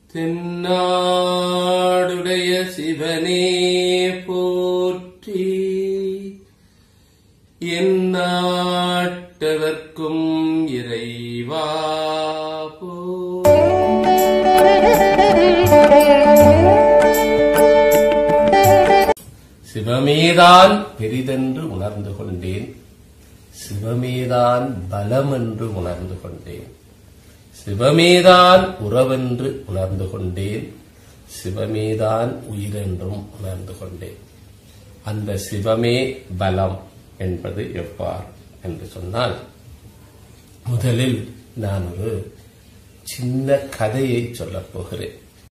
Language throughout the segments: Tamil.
தென்னாடுடைய சிவனே போற்றி எந்நாட்டவர்க்கும் இறைவா போற்றி சிவமேதான் பெரிதென்று உணர்ந்து கொண்டேன் சிவமேதான் பலம் என்று உணர்ந்து கொண்டேன் சிவமேதான் உறவென்று உணர்ந்து கொண்டேன் சிவமேதான் உயிரென்றும் உணர்ந்து கொண்டேன் அந்த சிவமே பலம் என்பது எவ்வாறு என்று சொன்னால் முதலில் நான் ஒரு சின்ன கதையை சொல்லப் போகிறேன்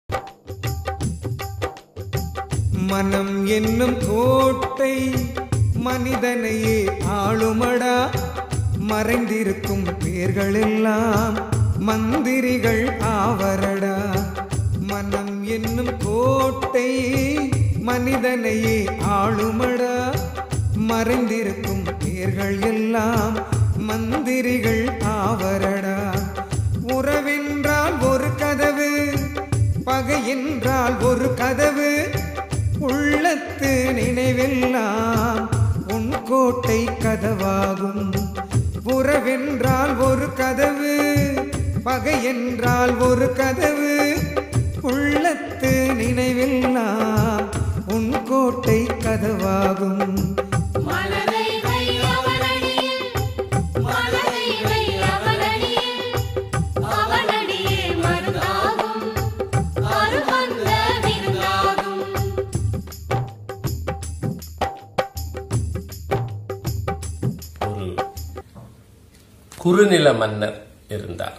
மனம் என்னும் கோட்டை மனிதனையே ஆளுமடா மறைந்திருக்கும் பேர்களெல்லாம் மந்திரிகள் ஆவரடா மனம் என்னும் கோட்டை மனிதனையே ஆளுமடா மறைந்திருக்கும் பேர்கள் எல்லாம் மந்திரிகள் ஆவரடா உறவென்றால் ஒரு கதவு பகை என்றால் ஒரு கதவு உள்ளத்து நினைவெல்லாம் உன் கோட்டை கதவாகும் உறவென்றால் ஒரு கதவு பகை என்றால் ஒரு கதவு உள்ளத்து நினைவெல்லாம் உன் கோட்டை கதவாகும் மலரை வை அவனடியில் மலரை வை அவனடியில் அவனடியே மருந்தாகும் அருமந்த விருந்தாகும் ஒரு குறுநில மன்னர் இருந்தார்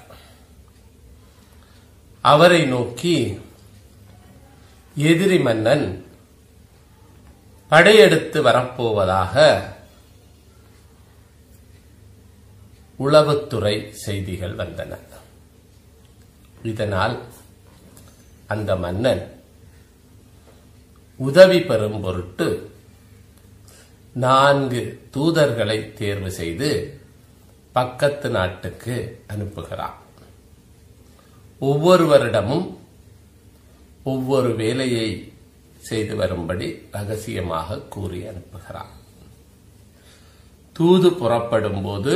அவரை நோக்கி எதிரி மன்னன் படையெடுத்து வரப்போவதாக உளவுத்துறை செய்திகள் வந்தன இதனால் அந்த மன்னன் உதவி பெறும் பொருட்டு நான்கு தூதர்களை தேர்வு செய்து பக்கத்து நாட்டுக்கு அனுப்புகிறான் ஒவ்வொருவரிடமும் ஒவ்வொரு வேலையை செய்து வரும்படி ரகசியமாக கூறி அனுப்புகிறான் தூது புறப்படும் போது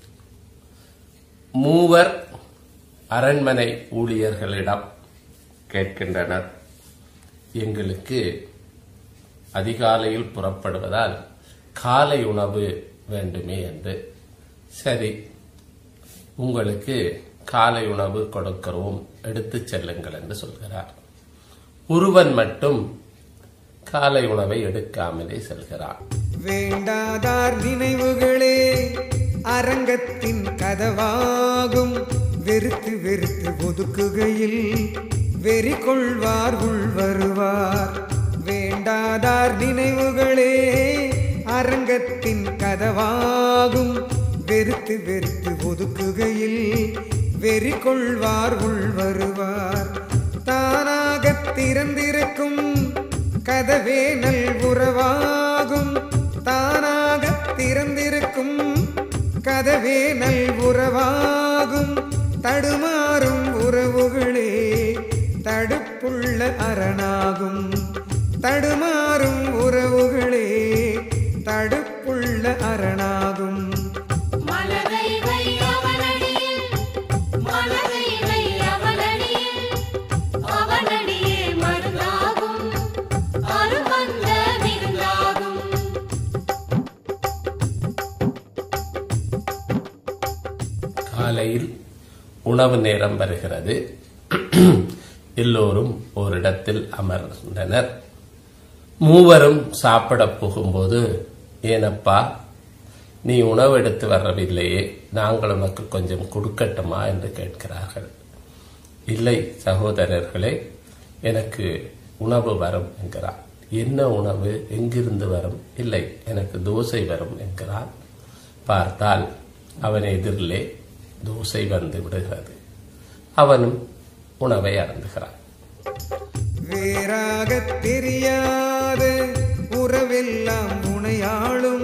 மூவர் அரண்மனை ஊழியர்களிடம் கேட்கின்றனர் எங்களுக்கு அதிகாலையில் புறப்படுவதால் காலை உணவு வேண்டுமே என்று சரி உங்களுக்கு காலை உணவு கொடுக்கிறோம் எடுத்துச் செல்லுங்கள் என்று சொல்கிறார் ஒருவன் மட்டும் காலை உணவை எடுக்காமலே செல்கிறான் வேண்டாதார் நினைவுகளே அரங்கத்தின் கதவாகும் வெறுத்து வெறுத்து ஒதுக்குகையில் வெறி கொள்வார் உள் வருவார் வேண்டாதார் நினைவுகளே அரங்கத்தின் கதவாகும் வெறுத்து வெறுத்து ஒதுக்குகையில் வெறி கொள்வார் உள் வருவார் தானாக திறந்திருக்கும் கதவே நல் உறவாகும் தானாக திறந்திருக்கும் கதவே நல் உறவாகும் தடுமாறும் உறவுகளே தடுப்புள்ள அரணாகும் தடுமாறும் உறவுகளே தடுப்புள்ள அரணாகும் மலரை வை அவனடியில் மலரை வை அவனடியில் அவனடியே மருந்தாகும் அருமந்த விருந்தாகும் காலையில் உணவு நேரம் வருகிறது எல்லோரும் ஓரிடத்தில் அமர்ந்தனர் மூவரும் சாப்பிடப் போகும்போது ஏனப்பா நீ உணவு எடுத்து வரவில்லையே நாங்கள் உனக்கு கொஞ்சம் கொடுக்கட்டுமா என்று கேட்கிறார்கள் இல்லை சகோதரர்களே எனக்கு உணவு வரும் என்கிறார் என்ன உணவு எங்கிருந்து வரும் இல்லை எனக்கு தோசை வரும் என்கிறான் பார்த்தால் அவன் எதிரிலே தோசை வந்து விடுகிறது அவனும் உணவை அருந்துகிறான் வேறாக தெரியாத உறவெல்லாம் உனையாளும்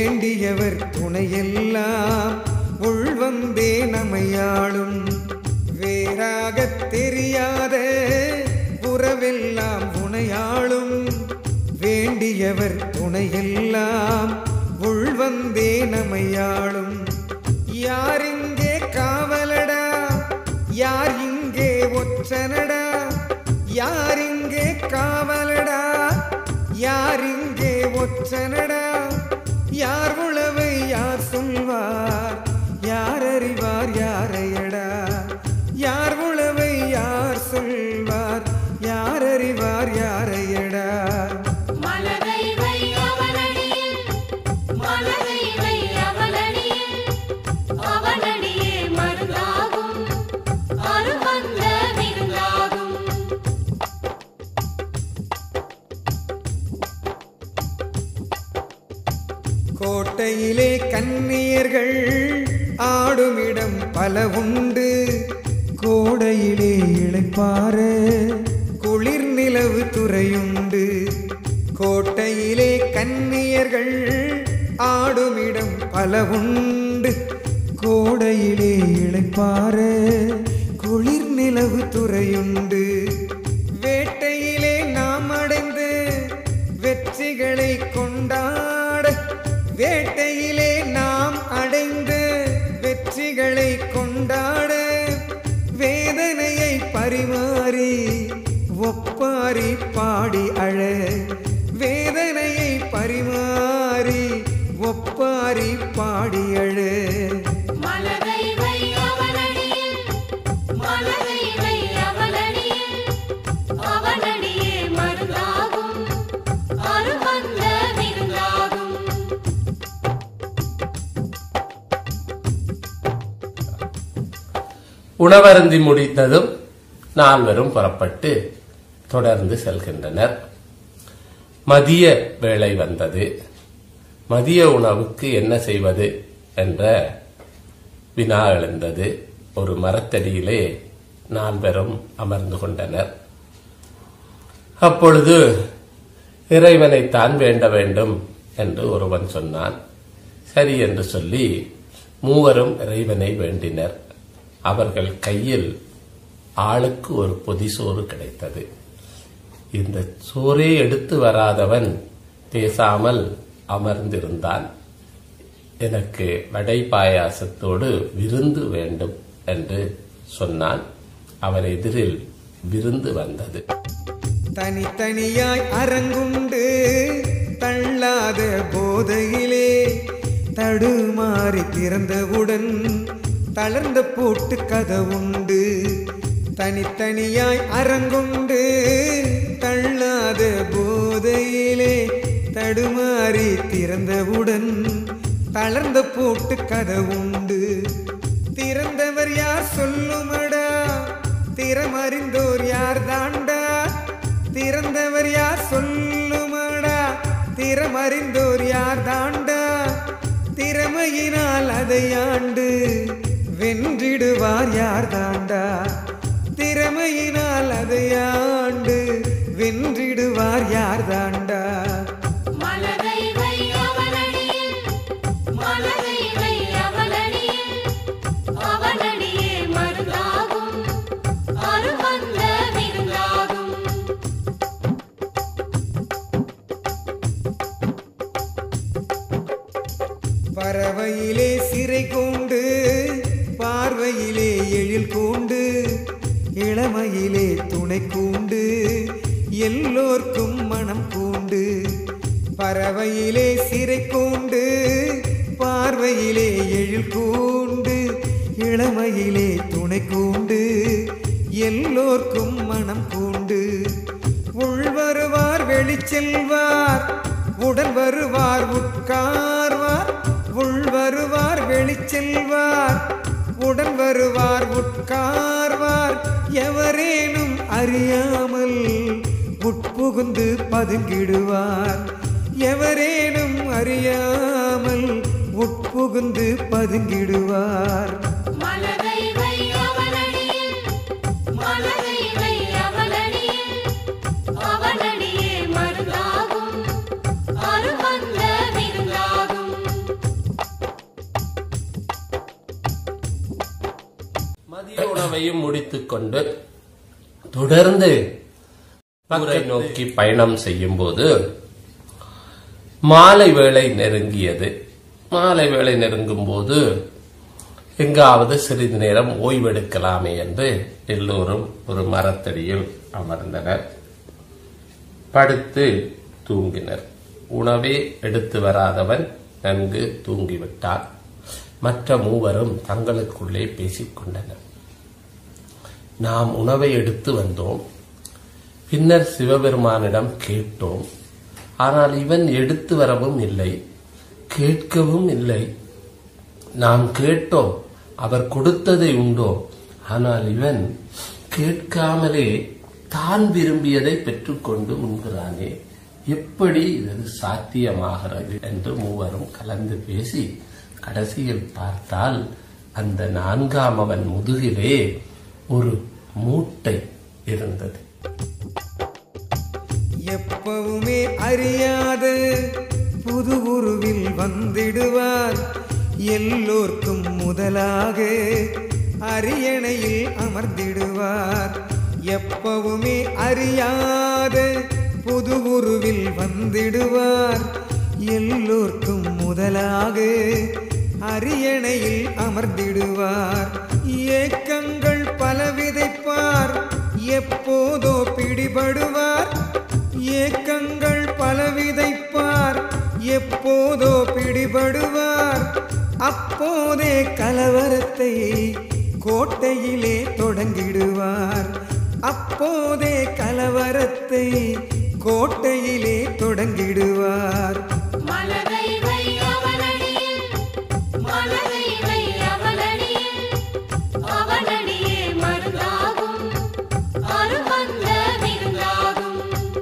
வேண்டியவர் துணையெல்லாம் உள்வந்தே நமையாளும் வேறாகத் தெரியாத உறவெல்லாம் உனையாளும் வேண்டியவர் துணையெல்லாம் உள்வந்தே நமையாளும் யார் இங்கே காவலடா யார் இங்கே ஒற்றனடா யார் இங்கே காவலடா யார் இங்கே ஒற்றனடா யார் உளவை யார் சொல்வார் யார் அறிவார் யாரையடா யார் உளவை யார் சொல்வார் யார் அறிவார் யாரையடா மலரை வை அவனடியில் மலரை வை அவனடியில் அவனடியே மருந்தாகும் அருவந்த விருந்தாகும் கோட்டையிலே கன்னியர்கள் ஆடுமிடம் பல உண்டு கோடையிலே இளைப்பார குளிர் நிலவு துறையுண்டு கோட்டையிலே கன்னியர்கள் ஆடுமிடம் பல உண்டு கோடையிலே இளைப்பார குளிர் நிலவு துறையுண்டு வேட்டையிலே நாம் அடைந்து வெற்றிகளை கொண்டாட வேட்டையிலே நாம் அடைந்து வெற்றிகளை கொண்டாட வேதனையை பரிமாறி ஒப்பாரி பாடி அழ வேதனையை பரிமாறி ஒப்பாரி பாடி அழ மலரை வை அவனடியில் மலரை வை அவனடியில் அவனடியே மருந்தாகும் அருவந்த விருந்தாகும் உணவருந்தி முடித்ததும் நால்வரும் புறப்பட்டு தொடர்ந்து செல்கின்றனர் மதிய வேளை வந்தது மதிய உணவுக்கு என்ன செய்வது என்ற வினா எழுந்தது ஒரு மரத்தடியிலே நால்வரும் அமர்ந்து கொண்டனர் அப்பொழுது இறைவனைத்தான் வேண்ட வேண்டும் என்று ஒருவன் சொன்னான் சரி என்று சொல்லி மூவரும் இறைவனை வேண்டினர் அவர்கள் கையில் ஆளுக்கு ஒரு பொதி சோறு கிடைத்தது இந்த சோறே எடுத்து வராதவன் பேசாமல் அமர்ந்திருந்தான் எனக்கு வடை பாயாசத்தோடு விருந்து வேண்டும் என்று சொன்னான் அவன் எதிரில் விருந்து வந்தது தனித்தனியாய் அரங்குண்டு தள்ளாத போதையிலே தடுமாறி திறந்தவுடன் தளர்ந்த போட்டு கதவுண்டு தனித்தனியாய் அரங்குண்டு தள்ளாத போதையிலே தடுமாறி திறந்தவுடன் தளர்ந்த போட்டு கதவுண்டு திறந்தவர் யார் சொல்லுமடா திறமறிந்தோர் யார் தாண்டா திறந்தவர் யார் சொல்லுமடா திறமறிந்தோர் யார் தாண்டா திறமையினால் அதை ஆண்டு வென்றிடுவார் யார் தாண்டா திறமையினால் அதை ஆண்டு வென்றிடுவார் யார் தாண்டா மலரை வை அவனடியில் மலரை வை அவனடியில் அவனடியே மருந்தாகும் அருவந்த விருந்தாகும் பறவையிலே சிறை கூண்டு பார்வையிலே எழில் கூண்டு இளமையிலே துணை கூண்டு எல்லோர்க்கும் மனம் கூண்டு பறவையிலே சிறை கூண்டு பார்வையிலே எழில் கூண்டு இளமையிலே துணை கூண்டு எல்லோர்க்கும் மனம் கூண்டு உள் வருவார் வெளிச்செல்வார் உடன் வருவார் உட்கார்வார் உள் வருவார் வெளிச்செல்வார் உடன் வருவார் உட்கார்வார் எவரேனும் அறியாமல் உட்புகுந்து பதுங்கிடுவார் எவரேனும் அறியாமல் உட்புகுந்து பதுங்கிடுவார் மலரை வை அவனடியில் மலரை வை அவனடியில் அவனடியே மருந்தாகும் அருவந்த விருந்தாகும் மதிய உணவை அதையும் முடித்துக்கொண்டு தொடர்ந்து ஊரை நோக்கி பயணம் செய்யும் போது மாலை வேளை நெருங்கியது மாலை வேளை நெருங்கும் போது எங்காவது சிறிது நேரம் ஓய்வெடுக்கலாமே என்று எல்லோரும் ஒரு மரத்தடியில் அமர்ந்தனர் படுத்து தூங்கினர் உணவே எடுத்து வராதவன் நன்கு தூங்கிவிட்டான் மற்ற மூவரும் தங்களுக்குள்ளே பேசிக் கொண்டனர் நாம் உணவை எடுத்து வந்தோம் பின்னர் சிவபெருமானிடம் கேட்டோம் ஆனால் இவன் எடுத்து வரவும் இல்லை கேட்கவும் இல்லை நாம் கேட்டோம் அவர் கொடுத்ததை உண்டோ ஆனால் இவன் கேட்காமலே தான் விரும்பியதை பெற்றுக்கொண்டு உண்கிறானே எப்படி இது சாத்தியமாகிறது என்று மூவரும் கலந்து பேசி கடைசியில் பார்த்தால் அந்த நான்காம் அவன் முதுகிலே ஒரு மூட்டை இருந்தது எப்பவுமே அறியாத புது உருவில் வந்திடுவார் எல்லோர்க்கும் முதலாக அரியணையில் அமர்ந்திடுவார் எப்பவுமே அறியாத புது உருவில் வந்திடுவார் எல்லோர்க்கும் முதலாக அரியணையில் அமர்ந்திடுவார் ஏக்கங்கள் பல விதைப்பார் எப்போதோ பிடிபடுவார் ஏக்கங்கள் பல விதைப்பார் எப்போதோ பிடிபடுவார் அப்போதே கலவரத்தை கோட்டையிலே தொடங்கிடுவார் அப்போதே கலவரத்தை கோட்டையிலே தொடங்கிடுவார் மலரை வை அவனடியில் மலரை வை அவனடியில் அவனடியே மருந்தாகும் அருமந்த விருந்தாகும்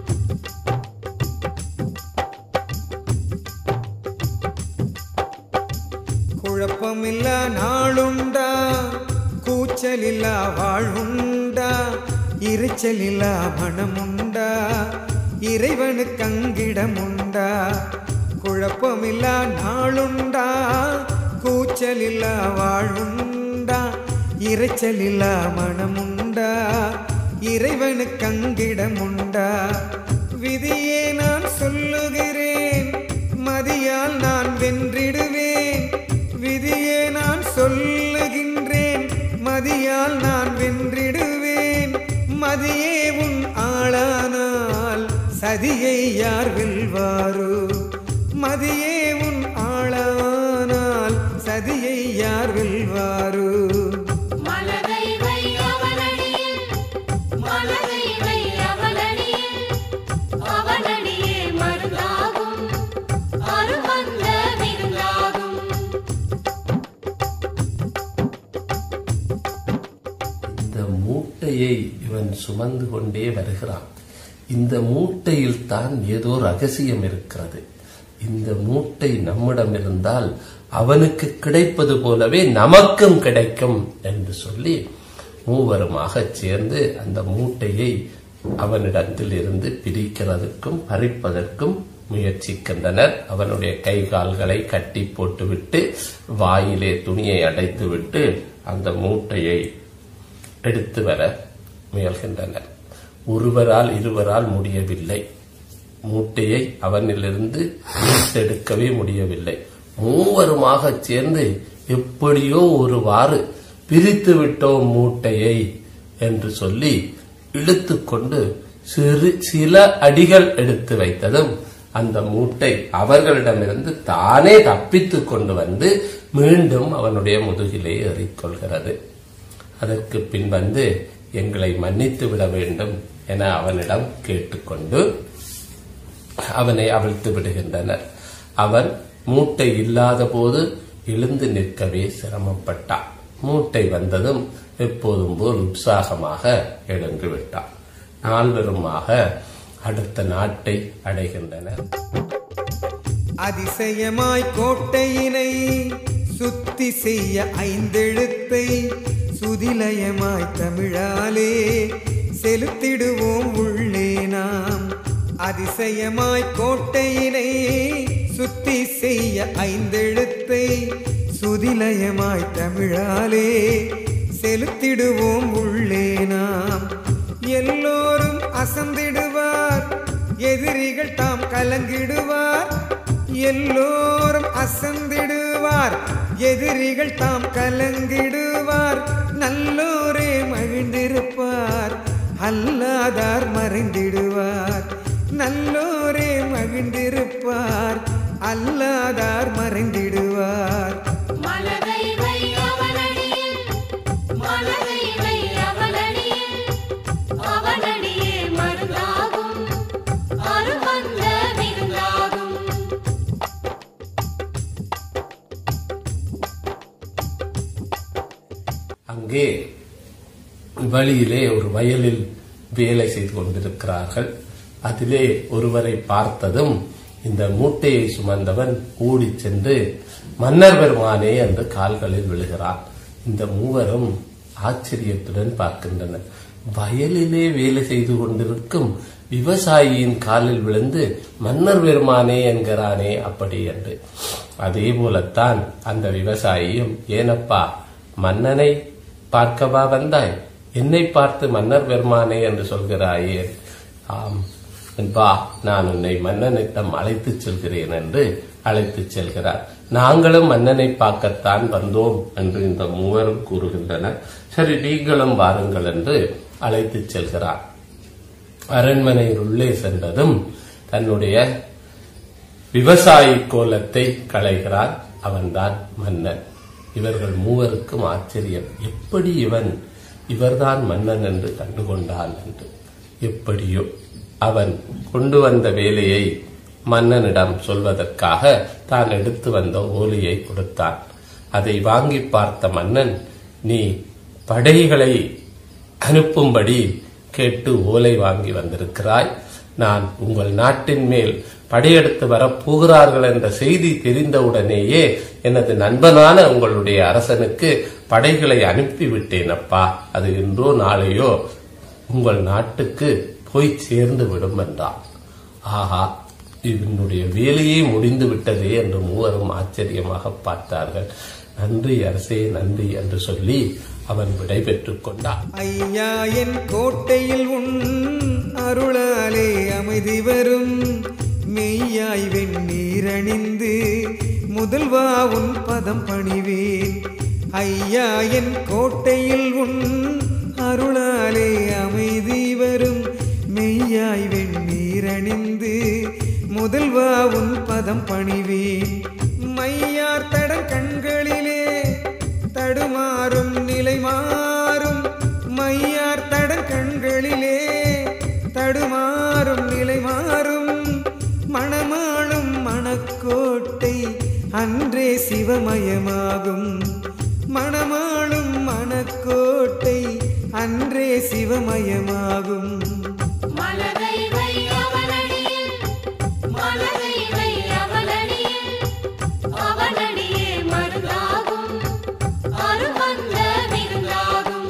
குழப்பமில்லா நாளுண்டா கூச்சலில்லா வாழ்வுண்டா இரைச்சலில்லா மனமுண்டா இறைவனுக்கு அங்கிடமுண்டா குழப்பமில்லா நாளுண்டா கூச்சலில்லா வாழ்வுண்டா இரைச்சலில்லா மனமுண்டா இறைவனுக்கு அங்கிடமுண்டா விதியே நான் சொல்லுகிறேன் மதியால் நான் வென்றிடுவேன் விதியே நான் சொல்லுகின்றேன் மதியால் நான் வென்றிடுவேன் மதியே உன் ஆளானால் சதியை யார் வெல்வாரோ மதியே உன் ஆளானால் சதியை யார் வெல்வாரோ மலரை வை அவனடியில் மலரை வை அவனடியில் அவனடியே மருந்தாகும் அருமந்த விருந்தாகும் இந்த மூட்டையை இவன் சுமந்து கொண்டே வருகிறான் இந்த மூட்டையில் தான் ஏதோ ரகசியம் இருக்கிறது இந்த மூட்டை நம்மிடம் இருந்தால் அவனுக்கு கிடைப்பது போலவே நமக்கும் கிடைக்கும் என்று சொல்லி மூவருமாக சேர்ந்து அந்த மூட்டையை அவனிடத்தில் இருந்து பிரிக்கிறதுக்கும் பறிப்பதற்கும் முயற்சிக்கின்றனர் அவனுடைய கை கால்களை கட்டி போட்டுவிட்டு வாயிலே துணியை அடைத்துவிட்டு அந்த மூட்டையை எடுத்து வர முயல்கின்றனர் ஒருவரால் இருவரால் முடியவில்லை மூட்டையை அவனிலிருந்து மீட்டெடுக்கவே முடியவில்லை மூவருமாக சேர்ந்து எப்படியோ ஒருவாறு பிரித்து விட்டோம் மூட்டையை என்று சொல்லி இழுத்துக்கொண்டு சிறு சில அடிகள் எடுத்து வைத்ததும் அந்த மூட்டை அவர்களிடமிருந்து தானே தப்பித்துக் கொண்டு வந்து மீண்டும் அவனுடைய முதுகிலே ஏறிக்கொள்கிறது அதற்கு பின் வந்து எங்களை மன்னித்து விட வேண்டும் என அவனிடம் கேட்டுக்கொண்டு அவனை அவிழ்த்து விடுகின்றனர் அவன் மூட்டை இல்லாத போது எழுந்து நிற்கவே சிரமப்பட்டான் மூட்டை வந்ததும் எப்போதும் போல் உற்சாகமாக எழுந்து விட்டான் நால்வருமாக அடுத்த நாட்டை அடைகின்றனர் அதிசயமாய் கோட்டையினை சுத்தி செய்ய ஐந்தெழுத்தை சுதிலயமாய் தமிழாலே செலுத்திடுவோம் உள்ளே நாம் அதிசயமாய் கோட்டையினை சுத்தி செய்ய ஐந்தெழுத்தை சுதிலயமாய் தமிழாலே செலுத்திடுவோம் உள்ளே நாம் எல்லோரும் அசந்திடுவார் எதிரிகள் தாம் கலங்கிடுவார் எல்லோரும் அசந்திடுவார் எதிரிகள் தாம் கலங்கிடுவார் நல்லோரே மகிழ்ந்திருப்பார் அல்லாதார் மறைந்திடுவார் நல்லோரே மகிழ்ந்திருப்பார் அல்லாதார் மறைந்திடுவார் மலரை வை அவனடியில் மலரை வை அவனடியில் அவனடியே மருந்தாகும் அருமந்த விருந்தாகும் அங்கே வழியிலே ஒரு வயலில் வேலை செய்து கொண்டிருக்கிறார்கள் அதிலே ஒருவரை பார்த்ததும் இந்த மூட்டையை சுமந்தவன் ஓடிச் சென்று மன்னர் பெருமானே என்று கால்களில் விழுகிறான் இந்த மூவரும் ஆச்சரியத்துடன் பார்க்கின்றனர் வயலிலே வேலை செய்து கொண்டிருக்கும் விவசாயியின் காலில் விழுந்து மன்னர் பெருமானே என்கிறானே அப்படி என்று அதே போலத்தான் அந்த விவசாயியும் ஏனப்பா மன்னனை பார்க்கவா வந்தாய் என்னை பார்த்து மன்னர் பெருமானே என்று சொல்கிறாயே ஆம் வா நான் உன்னை மன்னனிடம் அழைத்துச் செல்கிறேன் என்று அழைத்துச் செல்கிறார் நாங்களும் மன்னனை பார்க்கத்தான் வந்தோம் என்று இந்த மூவரும் கூறுகின்றனர் சரி நீங்களும் வாருங்கள் என்று அழைத்துச் செல்கிறார் அரண்மனையில் உள்ளே சென்றதும் தன்னுடைய விவசாயி கோலத்தை களைகிறார் அவன்தான் மன்னன் இவர்கள் மூவருக்கும் ஆச்சரியம் எப்படி இவன் இவர்தான் மன்னன் என்று கண்டுகொண்டான் என்று எப்படியோ அவன் கொண்டு வந்த வேலையை மன்னனிடம் சொல்வதற்காக தான் எடுத்து வந்த ஓலையை கொடுத்தான் அதை வாங்கி பார்த்த மன்னன் நீ படைகளை அனுப்பும்படி கேட்டு ஓலை வாங்கி வந்திருக்கிறாய் நான் உங்கள் நாட்டின் மேல் படையெடுத்து வரப் போகிறார்கள் என்ற செய்தி தெரிந்தவுடனேயே எனது நண்பனான உங்களுடைய அரசனுக்கு படைகளை அனுப்பிவிட்டேன் அப்பா அது இன்றோ நாளையோ உங்கள் நாட்டுக்கு போய் சேர்ந்து விடும் என்றான் ஆஹா இவனுடைய வேலையே முடிந்து விட்டதே என்று மூவரும் ஆச்சரியமாக பார்த்தார்கள் நன்றி அரசே நன்றி என்று சொல்லி அவன் விடை பெற்றுக் கொண்டான் ஐயா என் கோட்டையில் உன் அருளாலே அமைதி வரும் மெய்யாய் வெண்ணீரணிந்து முதல்வா உன் பதம் பணிவேன் ஐயா என் கோட்டையில் உன் அருளாலே அமைதி வரும் மெய்யாய் வெண்ணீரணிந்து முதல்வா உன் பதம் பணிவேன் மையார் தடம் கண்களிலே தடுமாறும் நிலை மாறும் மையார் தடம் கண்களிலே தடுமாறும் நிலை மாறும் மணமாளும் மணக்கோட்டை அன்றே சிவமயமாகும் மணமாளும் மணக்கோட்டை அன்றே சிவமயமாகும் மலரை வை அவனடியில் மலரை வை அவனடியில் அவனடியே மருந்தாகும் அருமந்த விருந்தாகும்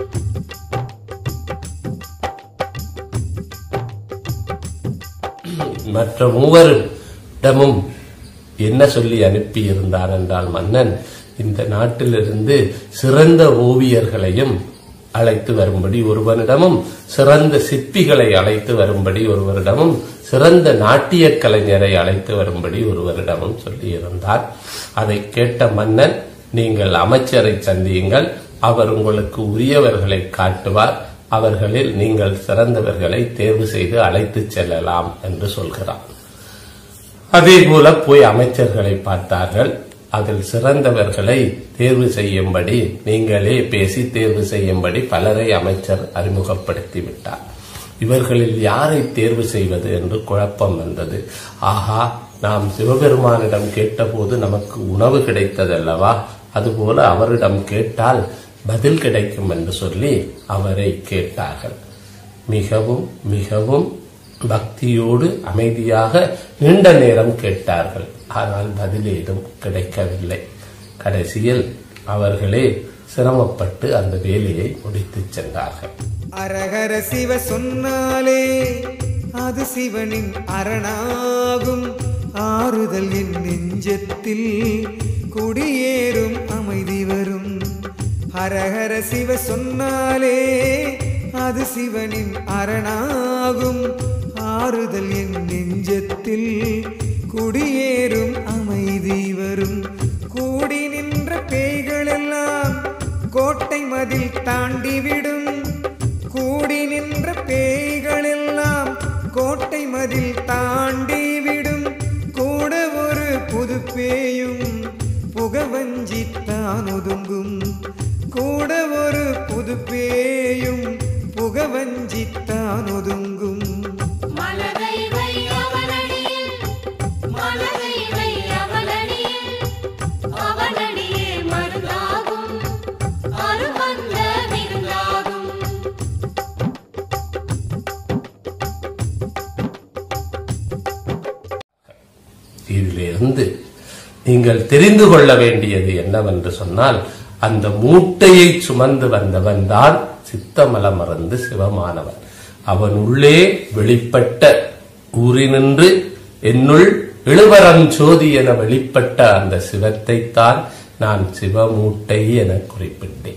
மற்ற மூவரிடமும் என்ன சொல்லி அனுப்பியிருந்தான் என்றால் மன்னன் இந்த நாட்டிலிருந்து சிறந்த ஓவியர்களையும் அழைத்து வரும்படி ஒருவனிடமும் சிறந்த சிற்பிகளை அழைத்து வரும்படி ஒருவரிடமும் சிறந்த நாட்டிய கலைஞரை அழைத்து வரும்படி ஒருவரிடமும் சொல்லியிருந்தார் அதை கேட்ட மன்னன் நீங்கள் அமைச்சரை சந்தியுங்கள் அவர் உங்களுக்கு உரியவர்களை காட்டுவார் அவர்களில் நீங்கள் சிறந்தவர்களை தேர்வு செய்து அழைத்துச் செல்லலாம் என்று சொல்கிறார் அதே போல போய் அமைச்சர்களை பார்த்தார்கள் அதில் சிறந்தவர்களை தேர்வு செய்யும்படி நீங்களே பேசி தேர்வு செய்யும்படி பலரை அமைச்சர் அறிமுகப்படுத்தி விட்டார் இவர்களில் யாரை தேர்வு செய்வது என்று குழப்பம் வந்தது ஆஹா நாம் சிவபெருமானிடம் கேட்டபோது நமக்கு உணவு கிடைத்ததல்லவா அதுபோல அவரிடம் கேட்டால் பதில் கிடைக்கும் என்று சொல்லி அவரை கேட்டார்கள் மிகவும் மிகவும் பக்தியோடு அமைதியாக நீண்ட நேரம் கேட்டார்கள் ஆனால் பதில் ஏதும் கிடைக்கவில்லை கடைசியில் அவர்களே சிரமப்பட்டு அந்த வேலையை முடித்துச் சென்றார்கள் அரகர சிவ சொன்னாலே அது சிவனின் அரணாகும் ஆறுதல் என் நெஞ்சத்தில் குடியேறும் அமைதி வரும் ஹரஹர சிவ சொன்னாலே அது சிவனின் அரணாகும் ஆறுதல் என் நெஞ்சத்தில் குடியேறும் அமைதி வரும் கூடி நின்ற பேய்களெல்லாம் கோட்டை மதில் தாண்டிவிடும் கூடி நின்ற பேய்களெல்லாம் கோட்டை மதில் தாண்டிவிடும் கூட ஒரு புது பேயும் புகவஞ்சித்தான் ஒதுங்கும் கூட ஒரு புது பேயும் புகவஞ்சித்தான் ஒதுங்கும் மலரை வை அவனடியில் மலரை வை அவனடியில் அவனடியே மருந்தாகும் அருமந்த விருந்தாகும் இதிலிருந்து நீங்கள் தெரிந்து கொள்ள வேண்டியது என்னவென்று சொன்னால் அந்த மூட்டையை சுமந்து வந்தவன் தான் சித்தமல மறந்து சிவமானவன் அவன் உள்ளே வெளிப்பட்ட ஊரினின்று என்னுள் இழுவரஞ்சோதி என வெளிப்பட்ட அந்த சிவத்தைத்தான் நான் சிவமூட்டை என குறிப்பிட்டேன்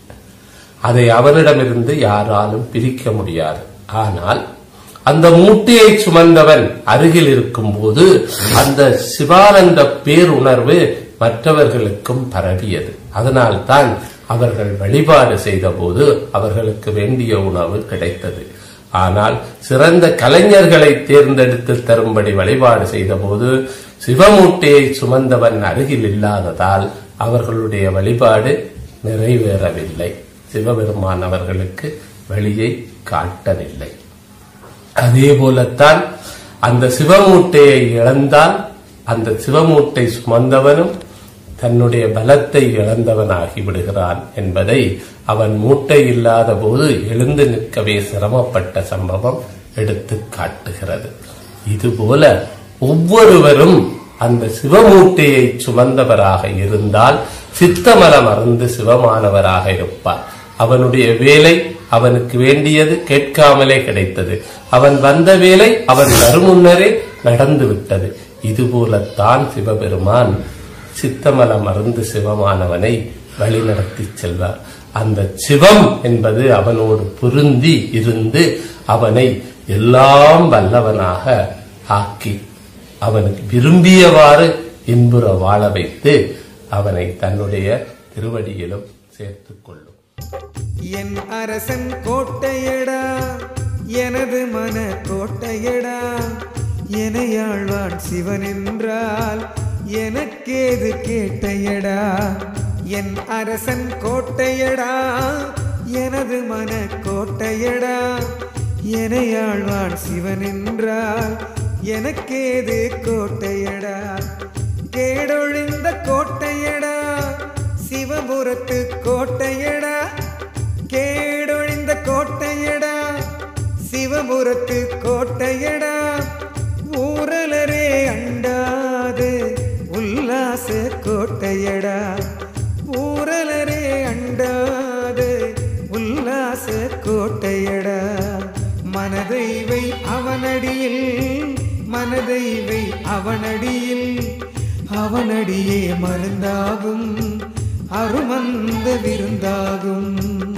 அதை அவனிடமிருந்து யாராலும் பிரிக்க முடியாது ஆனால் அந்த மூட்டையை சுமந்தவன் அருகில் இருக்கும்போது அந்த சிவானந்த பேருணர்வு மற்றவர்களுக்கும் பரவியது அதனால்தான் அவர்கள் வழிபாடு செய்தபோது அவர்களுக்கு வேண்டிய உணவு கிடைத்தது ஆனால் சிறந்த கலைஞர்களை தேர்ந்தெடுத்து தரும்படி வழிபாடு செய்தபோது சிவமூட்டையை சுமந்தவன் அருகில் இல்லாததால் அவர்களுடைய வழிபாடு நிறைவேறவில்லை சிவபெருமான் அவர்களுக்கு வழியை காட்டவில்லை அதே போலத்தான் அந்த சிவமூட்டையை இழந்தால் அந்த சிவமூட்டை சுமந்தவனும் தன்னுடைய பலத்தை இழந்தவனாகி விடுகிறான் என்பதை அவன் மூட்டை இல்லாத போது எழுந்து நிற்கவே சிரமப்பட்ட சம்பவம் எடுத்து காட்டுகிறது இதுபோல ஒவ்வொருவரும் அந்த சிவமூட்டையை சுமந்தவராக இருந்தால் சித்தமலம் மறந்து சிவமானவராக இருப்பார் அவனுடைய வேலை அவனுக்கு வேண்டியது கேட்காமலே கிடைத்தது அவன் வந்த வேலை அவன் வருமுன்னரே நடந்து விட்டது இதுபோலத்தான் சிவபெருமான் சித்தமலம் மறந்து சிவமானவனை வழிநடத்தி செல்வார் அந்த சிவம் என்பது அவனோடு பொருந்தி இருந்து அவனை எல்லாம் வல்லவனாக ஆக்கி அவனுக்கு விரும்பியவாறு இன்புற வாழ வைத்து அவனை தன்னுடைய திருவடியிலும் சேர்த்துக் கொள்ளும் என் அரசன் கோட்டையடா எனது மன கோட்டையடா எனையாழ்வான் சிவன் என்றால் எனக்கேது கேட்டையடா என் அரசன் கோட்டையடா எனது மன கோட்டையடா எனையாழ்வான் சிவன் என்றால் எனக்கேது கோட்டையடா கேடொழிந்த கோட்டையடா சிவபுரத்து கோட்டையடா கேடொழிந்த கோட்டையடா சிவபுரத்து கோட்டையடா ஊரலரே அண்டாது உல்லாச கோட்டையடா ஊரலரே அண்டாது உல்லாச கோட்டையடா மனதை வை அவனடியில் மனதை வை அவனடியில் அவனடியே மருந்தாகும் அருமந்த விருந்தாகும்